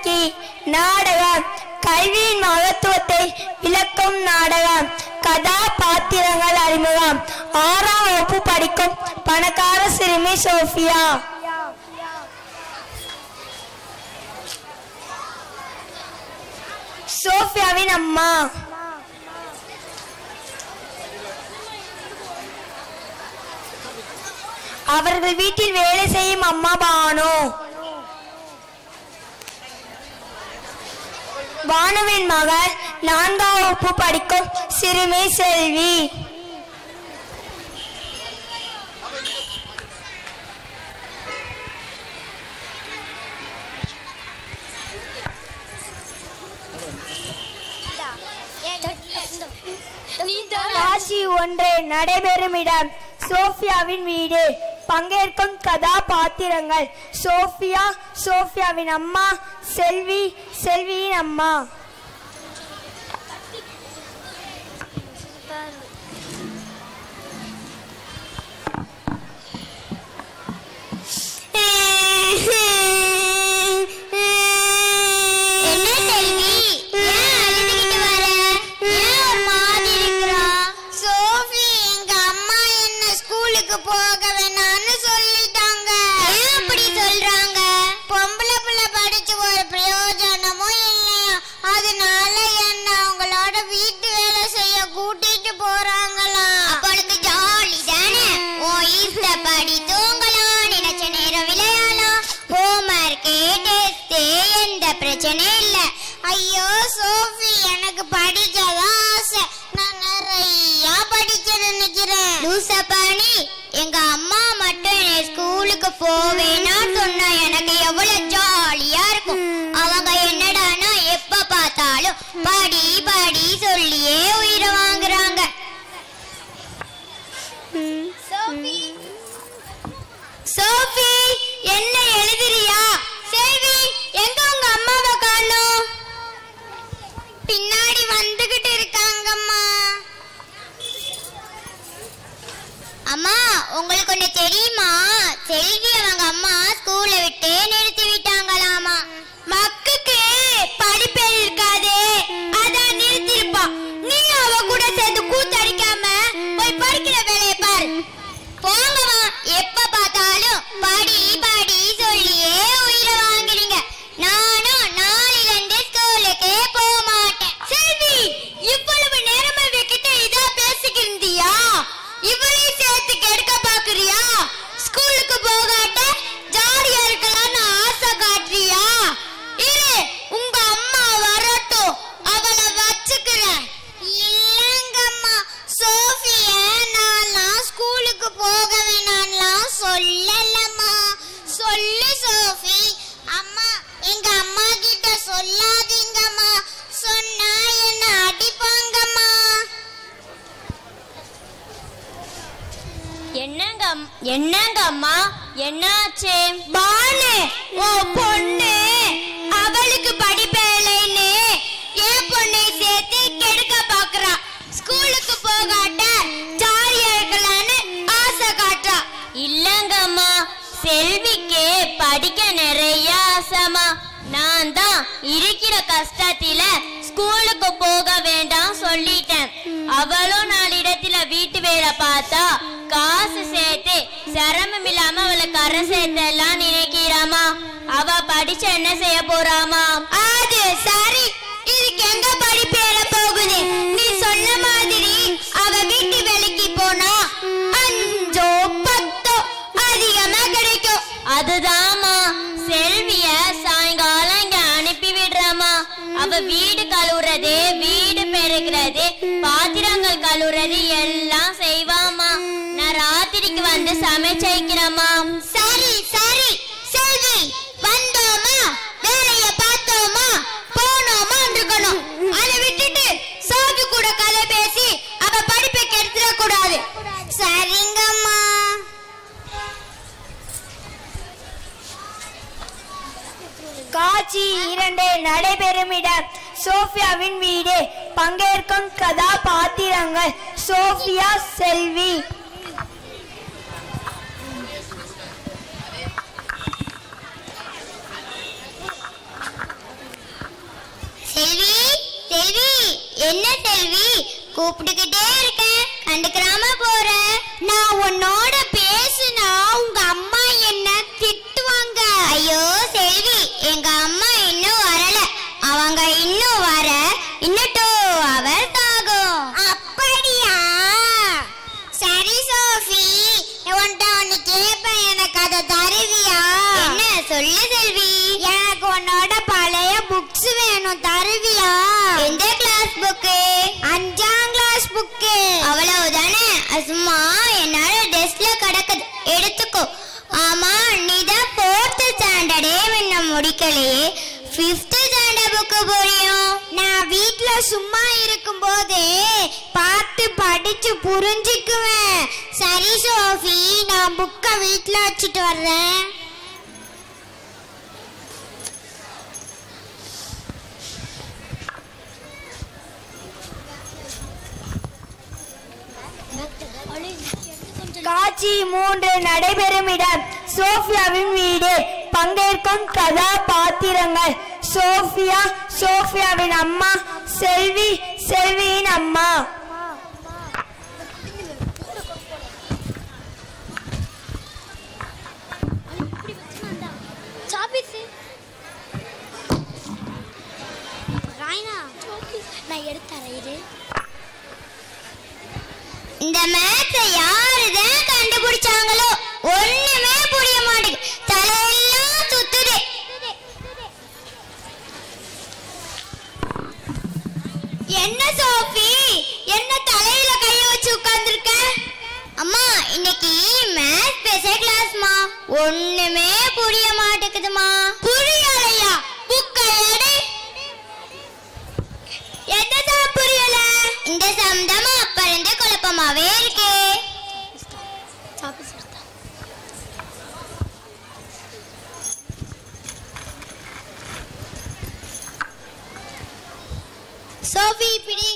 நோக்கி நாடகம் கல்வியின் மகத்துவத்தை விளக்கும் நாடகம் கதாபாத்திரங்கள் அறிமுகம் ஆறாம் வகுப்பு படிக்கும் பணக்கார சிறுமி சோஃபியா சோஃபியாவின் அம்மா அவர்கள் வீட்டில் வேலை செய்யும் அம்மா பானு பானுவின் மகள் நான்காம் வகுப்பு படிக்கும் சிறுமி செல்வி காட்சி ஒன்று நடைபெறும் இடம் சோஃபியாவின் வீடு பங்கேற்கும் கதாபாத்திரங்கள் சோஃபியா சோஃபியாவின் அம்மா செல்வி செல்வியின் அம்மா என்ன செல்வி ஏன் அழுதுகிட்டு வர ஏன் ஒரு மாதிரி இருக்கிறா சோஃபி எங்க அம்மா என்ன ஸ்கூலுக்கு போக வேணாம்னு சொல்லிட்டாங்க ஏன் அப்படி சொல்றாங்க பொம்பளை பிள்ளை படிச்சு ஒரு பிரயோஜனமும் இல்லையா அதனால என்ன அவங்களோட வீட்டு வேலை செய்ய கூட்டிட்டு போறாங்களா அப்பொழுது ஜாலி தானே ஓ இஷ்டப்படி தூங்கலாம் நினைச்ச நேரம் விளையாடலாம் ஹோம்ஒர்க்கு டெஸ்ட் எந்த பிரச்சனையும் இல்ல ஐயோ சோஃபி எனக்கு படிக்கதான் ஆசை நான் நிறைய படிக்க நினைக்கிறேன் லூசப்பாணி எங்க அம்மா மட்டும் என்னை ஸ்கூலுக்கு போவேனா சொன்னா எனக்கு எவ்வளவு ஜாலியா இருக்கும் அவங்க என்னடானா எப்ப பார்த்தாலும் படி படி சொல்லியே உயிரை வாங்குறாங்க சோஃபி என்ன எழுதுறியா செல்வி எங்க உங்க அம்மாவை காணோம் பின்னாடி வந்துகிட்டு இருக்காங்கம்மா அம்மா உங்களுக்கு ஒண்ணு தெரியுமா செல்வி அவங்க அம்மா ஸ்கூல்ல விட்டு நிறுத்தி விட்டாங்களாமா மக்குக்கு படிப்பே இருக்காதே அதான் நிறுத்திருப்பா நீ அவ கூட சேர்ந்து கூத்தடிக்காம போய் படிக்கிற வேலையை பாரு போங்கம்மா எப்ப பார்த்தாலும் படி படி சொல்லியே உயிரை வாங்குறீங்க நானும் நாளையில இருந்து ஸ்கூலுக்கே போக மாட்டேன் செல்வி இவ்வளவு நேரமா இவகிட்ட இதா பேசிக்கிருந்தியா இவளையும் சேர்த்து கெடுக்க பாக்குறியா ஸ்கூலுக்கு போகாட்ட ஜாலியா இருக்கலாம்னு ஆசை காட்டுறியா இரு உங்க அம்மா வரட்டும் அவளை வச்சுக்கிறேன் இல்லங்கம்மா சோஃபிய நான்லாம் ஸ்கூலுக்கு போக வேணாம்லாம் சொல்லலம்மா சொல்லு சோஃபி அம்மா எங்க அம்மா கிட்ட சொல்லாதீங்கம்மா சொன்னா என்ன அடிப்பாங்கம்மா என்னங்க அம்- என்னங்க அம்மா என்னாச்சு பானு ஓ பொண்ணு அவளுக்கு படிப்பேலைன்னு என் பொண்ணை சேர்த்து கெடுக்க பாக்குறா ஸ்கூலுக்கு போகாட்ட ஜாலியா இருக்கலாம்னு ஆசை காட்டுறா இல்லங்க அம்மா செல்விக்கு படிக்க நிறைய ஆசைமா நான் தான் இருக்கிற கஷ்டத்தில ஸ்கூலுக்கு போக வேண்டாம் சொல்லிட்டேன் அவளும் நாளிடத்துல வீட்டு வேலை பார்த்தா காசு சேர்த்து சிரமம் இல்லாம அவளை கரை சேர்த்தெல்லாம் நினைக்கிறாமா அவ படிச்சு என்ன செய்ய போறாமா அது சரி இதுக்கு எங்க படிப்பேற போகுது நீ சொன்ன மாதிரி அவ வீட்டு வேலைக்கு போனா அஞ்சோ பத்தோ அதிகமா கிடைக்கும் அதுதாம்மா செல்விய சாயங்காலம் இங்க அனுப்பி விடுறாமா அவ வீடு கழுவுறது வீடு பெருக்கிறது பாத்திரங்கள் கழுவுறது எல்லாம் செய்வாமா நான் ராத்திரிக்கு வந்து சமைச்சு வைக்கிறேம்மா சரி சரி செல்வி வந்தோமா வேலைய பார்த்தோமா போனோமா இருக்கணும் அதை விட்டுட்டு சோபி கூட கதை பேசி அவ படிப்பை கெடுத்துட கூடாது சரிங்கம்மா காட்சி இரண்டு நடைபெறும் இடம் சோஃபியாவின் வீடு பங்கேற்கும் கதாபாத்திரங்கள் சோஃபியா செல்வி என்ன செல்வி கூப்பிட்டுக்கிட்டே இருக்கேன் கண்டுக்கிறாம போற நான் உன்னோட பேசுனா உங்க அம்மா என்ன திட்டுவாங்க ஐயோ செல்வி எங்க அம்மா இன்னும் வரல அவங்க இன்னும் வர இன்னும் டூ ஹவர்ஸ் ஆகும் அப்படியா சரி சோஃபி உன்கிட்ட ஒன்னு கேட்பேன் எனக்கு அதை தருவியா என்ன சொல்லு செல்வி எனக்கு உன்னோட பழைய புக்ஸ் வேணும் தருவியா எந்த கிளாஸ் புக்கு அஞ்சாம் கிளாஸ் புக்கு அவ்வளவுதானே சும்மா என்னால டெஸ்க்ல கிடக்குது எடுத்துக்கோ ஆமா நீ தான் ஃபோர்த் ஸ்டாண்டர்டே இன்னும் முடிக்கலையே ஃபிஃப்த் ஸ்டாண்டர்ட் புக்கு புரியும் நான் வீட்ல சும்மா இருக்கும்போதே பார்த்து படிச்சு புரிஞ்சுக்குவேன் சரி சோஃபி நான் புக்கை வீட்ல வச்சுட்டு வர்றேன் காட்சி மூன்று நடைபெறும் இடம் சோஃபியாவின் வீடு பங்கேற்கும் கதாபாத்திரங்கள் சோஃபியா சோஃபியாவின் அம்மா செல்வி செல்வியின் அம்மா நான் எடுத்தரேன் இரு இந்த மேட்சை யாருதான் கண்டுபிடிச்சாங்களோ ஒண்ணுமே புரிய மாட்டேங்குது தலையெல்லாம் சுத்துது என்ன சோஃபி என்ன தலையில கைய வச்சு உட்கார்ந்திருக்க அம்மா இன்னைக்கு மேத்ஸ் ஸ்பெஷல் கிளாஸ்மா ஒண்ணுமே புரிய மாட்டேங்குதுமா புரியலையா புக்கை எடு என்னதான் புரியல இந்த சம்தம் அப்ப இருந்து குழப்பமாவே இருக்கு சோஃபி பிடி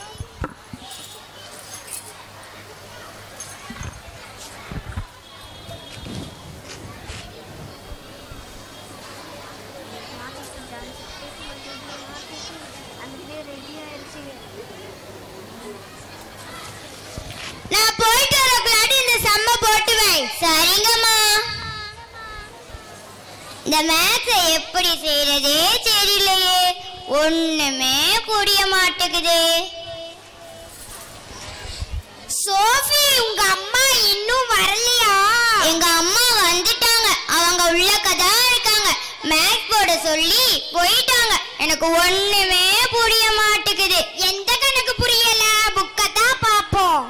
நான் போயிட்டு வரக்குள்ளாடி இந்த செம்ம போட்டு வை சரிங்கம்மா இந்த மேத்ஸை எப்படி செய்யறதே தெரியலையே ஒண்ணுமே புரிய மாட்டேங்குது சோஃபி உங்க அம்மா இன்னும் வரலையா எங்க அம்மா வந்துட்டாங்க அவங்க உள்ளக்கதான் இருக்காங்க மேத்ஸ் போட சொல்லி போயிட்டாங்க எனக்கு ஒண்ணுமே புரிய மாட்டேங்குது எந்த கணக்கு புரியல புக்கை தான் பாப்போம்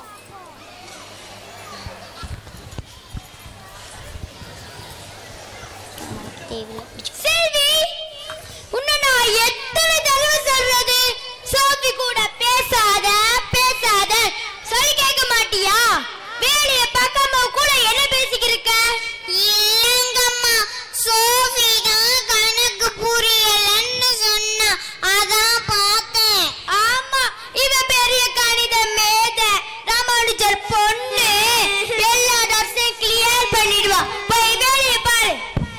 செல்வி உன்னை நான் எத்தனை தடவை சொல்றது சோஃபி கூட பேசாத பேசாத சொல்லி கேட்க மாட்டியா வேலைய பார்க்காம கூட என்ன பேசிக்கிருக்க இல்லங்கம்மா சோஃபி தான் கணக்கு புரியலன்னு சொன்னா அதான் பார்த்தேன் ஆமா இவ பெரிய கணித மேத ராமானுஜர் பொண்ணு எல்லா டர்ஸையும் கிளியர் பண்ணிடுவா போய் வேலைய பாரு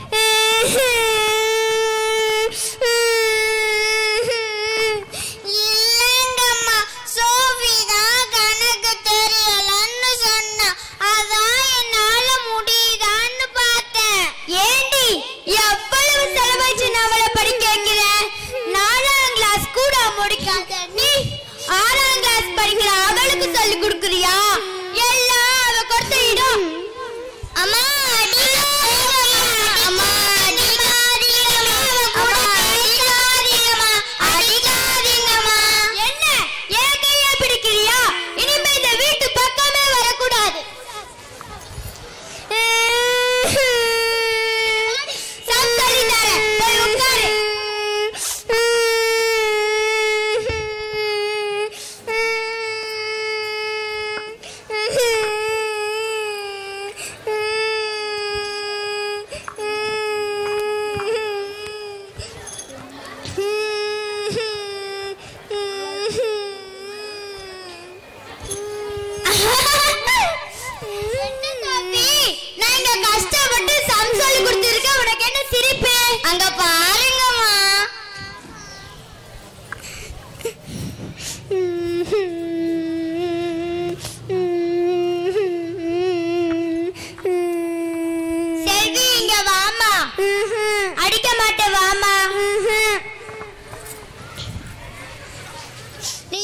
இல்லங்கம்மா சோஃபி தான் கணக்கு தெரியலன்னு சொன்னா அதான் என்னால முடியுதான்னு பார்த்தேன் ஏண்டி எவ்வளவு செலவழிச்சு நம்மள படிக்க வைக்கிற நாலாம் கிளாஸ் கூட முடிக்காத நீ ஆறாம் கிளாஸ் படிக்கிற அவளுக்கு சொல்லி கொடுக்குறியா எல்லாம் அவ கொடுத்த இடம் அம்மா அம்மா என்ன என் கையை பிடிக்கிறியா இனிமே இந்த வீட்டு பக்கமே வரக்கூடாது சத்தடி தரேன் போய் உட்காரு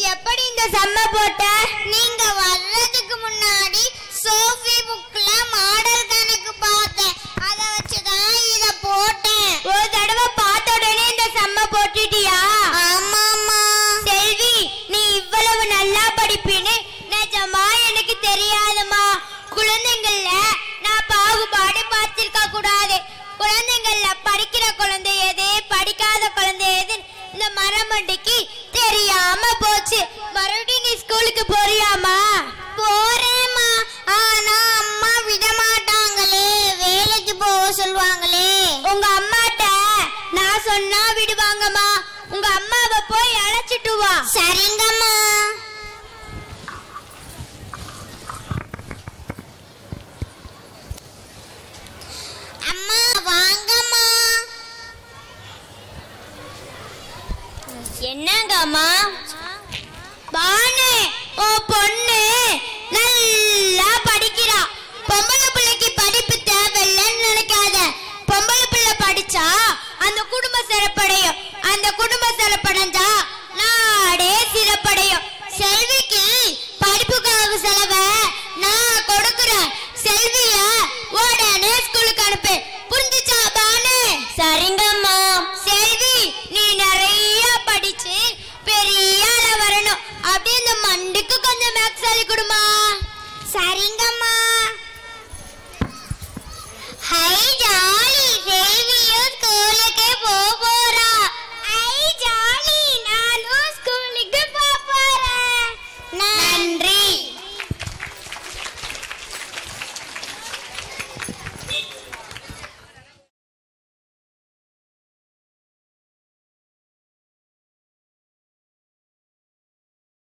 எப்படி இந்த செம்ம போட்ட நீங்க வர்றதுக்கு முன்னாடி சோஃபி புக்ல மாடல் கணக்கு பார்த்தேன் அத வச்சுதான் இத போட்டேன் ஒரு தடவை பார்த்த உடனே இந்த செம்ம போட்டுட்டியா ஆமாமா செல்வி நீ இவ்வளவு நல்லா படிப்பின்னு நிஜமா எனக்கு தெரியாதம்மா குழந்தைங்கள்ல நான் பாகுபாடு பார்த்திருக்க கூடாது குழந்தைங்கள்ல படிக்கிற குழந்தை எது படிக்காத குழந்தை எது இந்த மரமண்டிக்கு தெரியாம போச்சு மறுபடியும் நீ ஸ்கூலுக்கு போறியாமா போறேம்மா ஆனா அம்மா விட மாட்டாங்களே வேலைக்கு போக சொல்லுவாங்களே உங்க அம்மாட்ட நான் சொன்னா விடுவாங்கம்மா உங்க அம்மாவை போய் அழைச்சிட்டு வா சரிங்கம்மா அம்மா வாங்கம்மா என்னங்க அம்மா பானு உன் பொண்ணு நல்லா படிக்கிறா பொம்பளை பிள்ளைக்கு படிப்பு தேவையில்லைன்னு நினைக்காத பொம்பளை பிள்ளை படிச்சா அந்த குடும்பம் சிறப்படையும் அந்த குடும்பம் சிறப்படைஞ்சா நாடே சிறப்படையும் செல்விக்கு படிப்புக்காக செலவை நான் கொடுக்குறேன் செல்விய உடனே ஸ்கூலுக்கு அனுப்பு புரிஞ்சுச்சா பானு சரிங்கம்மா செல்வி நீ நிறைய படிச்சு பெரிய ஆளா வரணும் அப்படியே இந்த மண்டுக்கு கொஞ்சம் மேக்ஸ் சொல்லி கொடுமா சரிங்கம்மா